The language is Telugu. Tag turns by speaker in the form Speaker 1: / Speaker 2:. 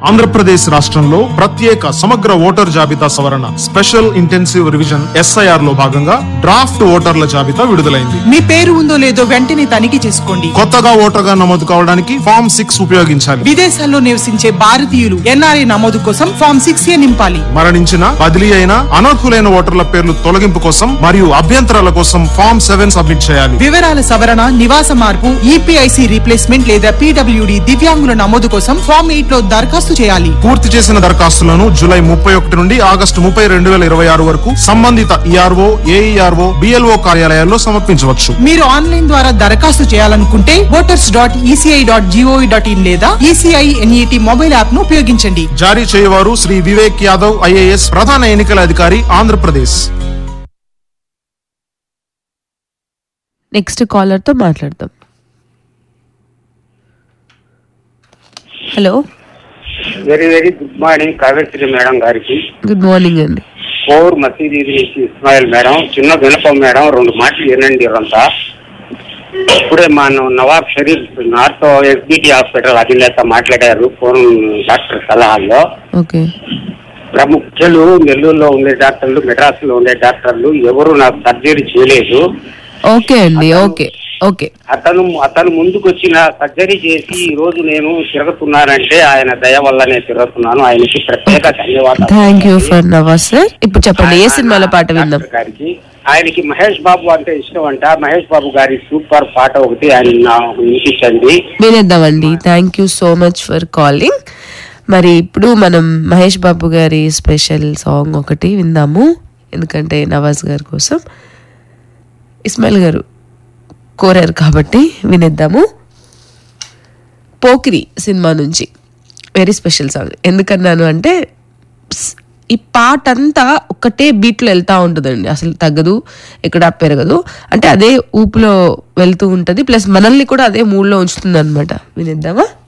Speaker 1: ఆంధ్రప్రదేశ్ రాష్ట్రంలో ప్రత్యేక సమగ్ర ఓటర్ జాబితా సవరణ స్పెషల్ ఇంటెన్సివ్ రివిజన్ ఎస్ఐఆర్ లో భాగంగా డ్రాఫ్ట్ ఓటర్ల జాబితా విడుదలైంది
Speaker 2: మీ పేరు ఉందో లేదో వెంటనే తనిఖీ చేసుకోండి
Speaker 1: కొత్తగా ఓటర్గా నమోదు కావడానికి ఫామ్ సిక్స్ ఉపయోగించాలి
Speaker 2: విదేశాల్లో నివసించే భారతీయులు ఎన్ఆర్ఐ నమోదు కోసం ఫామ్ సిక్స్ ఏ నింపాలి
Speaker 1: మరణించిన బదిలీ అయిన అనర్హులైన ఓటర్ల పేర్లు తొలగింపు కోసం మరియు అభ్యంతరాల కోసం ఫామ్ సెవెన్ సబ్మిట్ చేయాలి
Speaker 2: వివరాల సవరణ నివాస మార్పు ఈపీఐసి రీప్లేస్మెంట్ లేదా పీడబ్ల్యూడి దివ్యాంగుల నమోదు కోసం ఫామ్ ఎయిట్ లో దరఖాస్తు చేయాలి
Speaker 1: పూర్తి చేసిన దరఖాస్తులను జూలై ముప్పై ఒకటి నుండి ఆగస్టు ముప్పై రెండు వేల ఇరవై ఆరు వరకు సంబంధిత ఈఆర్ఓ ఏఈఆర్ఓ బిఎల్ఓ కార్యాలయాల్లో సమర్పించవచ్చు
Speaker 2: మీరు ఆన్లైన్ ద్వారా దరఖాస్తు చేయాలనుకుంటే voters dot ECI dot G O V dot in లేదా ఈసీఐ ఎన్ఈటి మొబైల్ యాప్ ను ఉపయోగించండి
Speaker 1: జారీ చేయవారు శ్రీ వివేక్ యాదవ్ ఐఏఎస్ ప్రధాన ఎన్నికల అధికారి ఆంధ్రప్రదేశ్
Speaker 3: నెక్స్ట్ కాలర్తో మాట్లాడదాం hello
Speaker 4: very very good morning Kavyasri madam గారికి
Speaker 3: గుడ్ మార్నింగ్ అండి
Speaker 4: కోర్ మసీద్ నుంచి ఇస్మాయిల్ మేడం చిన్న వినపం మేడం రెండు మాటలు వినండి ఇదంతా ఇప్పుడే మా Nawab Sharif north SBT hospital అధినేత మాట్లాడారు ఫోన్ డాక్టర్ సలహాల్లో
Speaker 3: ఓకే
Speaker 4: ప్రముఖులు నెల్లూరులో ఉండే డాక్టర్లు మెడ్రాస్లో ఉండే డాక్టర్లు ఎవరు నాకు సర్జరీ చేయలేదు
Speaker 3: ఓకే అండి ఓకే ఓకే
Speaker 4: అతను అతను ముందుకు వచ్చిన సర్జరీ చేసి ఈ రోజు నేను తిరుగుతున్నానంటే ఆయన దయ వల్లనే తిరుగుతున్నాను ఆయనకి ప్రత్యేక ధన్యవాదాలు
Speaker 3: thank you for Nawaz sir ఇప్పుడు చెప్పండి ఏ సినిమాలో పాట విందాం
Speaker 4: డాక్టర్ గారికి ఆయనకి మహేష్ బాబు అంటే ఇష్టం అంట మహేష్ బాబు గారి సూపర్ పాట ఒకటి ఆయన నాకు వినిపించండి
Speaker 3: వినేద్దామండి thank you so much for calling మరి ఇప్పుడు మనం మహేష్ బాబు గారి స్పెషల్ సాంగ్ ఒకటి విందాము ఎందుకంటే నవాజ్ గారి కోసం ఇస్మాయిల్ గారు కోరారు కాబట్టి వినేద్దాము పోకిరి సినిమా నుంచి వెరీ స్పెషల్ సాంగ్ ఎందుకన్నాను అంటే స్- ఈ పాట అంతా ఒకటే బీట్లో వెళ్తూ ఉంటుందండి అసలు తగ్గదు ఎక్కడ పెరగదు అంటే అదే ఊపులో వెళ్తూ ఉంటుంది ప్లస్ మనల్ని కూడా అదే మూడ్లో ఉంచుతుంది అనమాట వినేద్దామా